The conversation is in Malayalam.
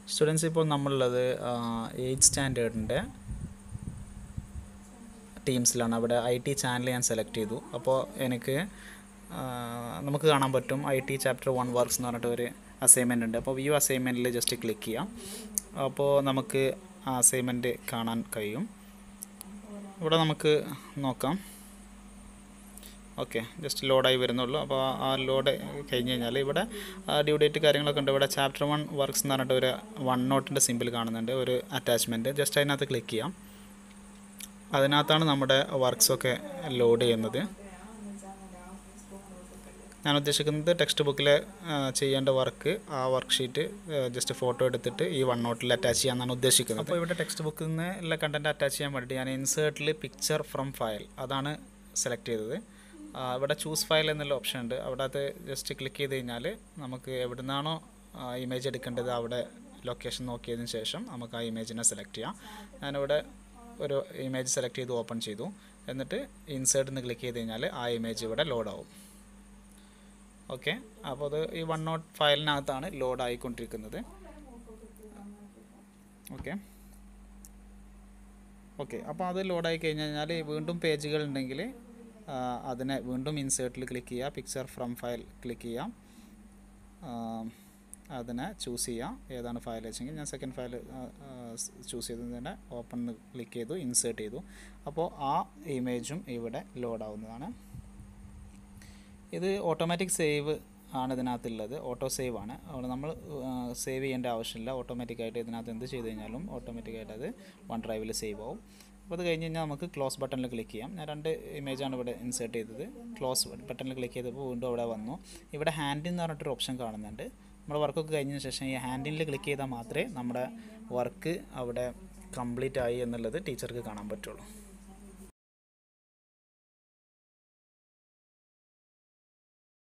സ്റ്റുഡൻസ് ഇപ്പോൾ നമ്മളുള്ളത് എയ്റ്റ് സ്റ്റാൻഡേർഡിൻ്റെ ടീംസിലാണ് അവിടെ ഐ ടി ചാനൽ ഞാൻ സെലക്ട് ചെയ്തു അപ്പോൾ എനിക്ക് ആ, നമുക്ക് കാണാൻ പറ്റും I T chapter one works എന്ന് പറഞ്ഞിട്ട് ഒരു അസൈൻമെൻ്റ് ഉണ്ട് അപ്പോൾ വ്യൂ അസൈൻമെൻറ്റിൽ ജസ്റ്റ് ക്ലിക്ക് ചെയ്യാം അപ്പോൾ നമുക്ക് ആ അസൈൻമെൻറ്റ് കാണാൻ കഴിയും ഇവിടെ നമുക്ക് നോക്കാം ഓക്കെ ജസ്റ്റ് ലോഡായി വരുന്നുള്ളൂ അപ്പോൾ ആ- ആ ലോഡ് കഴിഞ്ഞ് കഴിഞ്ഞാൽ ഇവിടെ ഡ്യൂ ഡേറ്റ് കാര്യങ്ങളൊക്കെ ഉണ്ട് ഇവിടെ ചാപ്റ്റർ വൺ വർക്ക്സ് എന്ന് പറഞ്ഞിട്ട് ഒരു വൺ നോട്ടിൻ്റെ സിമ്പിൾ കാണുന്നുണ്ട് ഒരു അറ്റാച്ച്മെൻറ്റ് ജസ്റ്റ് അതിനകത്ത് ക്ലിക്ക് ചെയ്യാം അതിനകത്താണ് നമ്മുടെ വർക്ക്സൊക്കെ ലോഡ് ചെയ്യുന്നത് ഞാൻ ഉദ്ദേശിക്കുന്നത് ടെക്സ്റ്റ് ബുക്കിൽ ചെയ്യേണ്ട വർക്ക് ആ വർക്ക് ഷീറ്റ് ജസ്റ്റ് ഫോട്ടോ എടുത്തിട്ട് ഈ വൺ നോട്ടിൽ അറ്റാച്ച് ചെയ്യാമെന്നാണ് ഉദ്ദേശിക്കുന്നത് അപ്പോൾ ഇവിടെ ടെക്സ്റ്റ് ബുക്കിൽ നിന്ന് ഉള്ള കണ്ടൻറ്റ് അറ്റാച്ച് ചെയ്യാൻ വേണ്ടിയിട്ട് ഞാൻ ഇൻസേർട്ടിൽ പിക്ചർ ഫ്രം ഫയൽ അതാണ് സെലക്ട് ചെയ്തത് ആ, ഇവിടെ ചൂസ് ഫയൽ എന്നുള്ള ഓപ്ഷൻ ഉണ്ട് അവിടെ അത് ജസ്റ്റ് ക്ലിക്ക് ചെയ്ത് കഴിഞ്ഞാൽ നമുക്ക് എവിടെ നിന്നാണോ ഇമേജ് എടുക്കേണ്ടത് അവിടെ ലൊക്കേഷൻ നോക്കിയതിന് ശേഷം നമുക്ക് ആ ഇമേജിനെ സെലക്ട് ചെയ്യാം ഞാനിവിടെ ഒരു ഇമേജ് സെലക്ട് ചെയ്ത് ഓപ്പൺ ചെയ്തു എന്നിട്ട് ഇൻസേർട്ട് എന്ന് ക്ലിക്ക് ചെയ്ത് കഴിഞ്ഞാൽ ആ ഇമേജ് ഇവിടെ ലോഡ് ആവും ഓക്കെ അപ്പോൾ അത് ഈ വൺ നോട്ട് ഫയലിനകത്താണ് ലോഡ് ആയിക്കൊണ്ടിരിക്കുന്നത് ഓക്കെ ഓക്കെ അപ്പോൾ അത് ലോഡായി കഴിഞ്ഞ് കഴിഞ്ഞാൽ വീണ്ടും പേജുകൾ ഉണ്ടെങ്കിൽ ആ, അതിനെ വീണ്ടും ഇൻസേർട്ടിൽ ക്ലിക്ക് ചെയ്യുക പിക്ചർ ഫ്രം ഫയൽ ക്ലിക്ക് ചെയ്യാം ആ, അതിനെ ചൂസ് ചെയ്യാം ഏതാണ് ഫയൽ വെച്ചെങ്കിൽ ഞാൻ സെക്കൻഡ് ഫയൽ ചൂസ് ചെയ്തതിനെ ഓപ്പൺ ക്ലിക്ക് ചെയ്തു ഇൻസേർട്ട് ചെയ്തു അപ്പോൾ ആ ഇമേജും ഇവിടെ ലോഡ് ആവുന്നതാണ് ഇത് ഓട്ടോമാറ്റിക് സേവ് ആണ് ഇതിനകത്തുള്ളത് ഓട്ടോ സേവ് ആണ് അതുകൊണ്ട് നമ്മൾ സേവ് ചെയ്യേണ്ട ആവശ്യമില്ല ഓട്ടോമാറ്റിക്കായിട്ട് ഇതിനകത്ത് എന്ത് ചെയ്ത് കഴിഞ്ഞാലും ഓട്ടോമാറ്റിക്കായിട്ട് അത് വൺ ഡ്രൈവിൽ സേവ് ആവും അപ്പോൾ അത് കഴിഞ്ഞ് കഴിഞ്ഞാൽ നമുക്ക് ക്ലോസ് ബട്ടണിൽ ക്ലിക്ക് ചെയ്യാം ഞാൻ രണ്ട് ഇമേജാണ് ഇവിടെ ഇൻസേർട്ട് ചെയ്തത് ക്ലോസ് ബട്ടണിൽ ക്ലിക്ക് ചെയ്തപ്പോൾ വീണ്ടും അവിടെ വന്നു ഇവിടെ ഹാൻഡിൽ എന്ന് പറഞ്ഞിട്ടൊരു ഓപ്ഷൻ കാണുന്നുണ്ട് നമ്മുടെ വർക്കൊക്കെ കഴിഞ്ഞതിന് ശേഷം ഈ ഹാൻഡിൽ ക്ലിക്ക് ചെയ്താൽ മാത്രമേ നമ്മുടെ വർക്ക് അവിടെ കംപ്ലീറ്റ് ആയി എന്നുള്ളത് ടീച്ചർക്ക് കാണാൻ പറ്റുള്ളൂ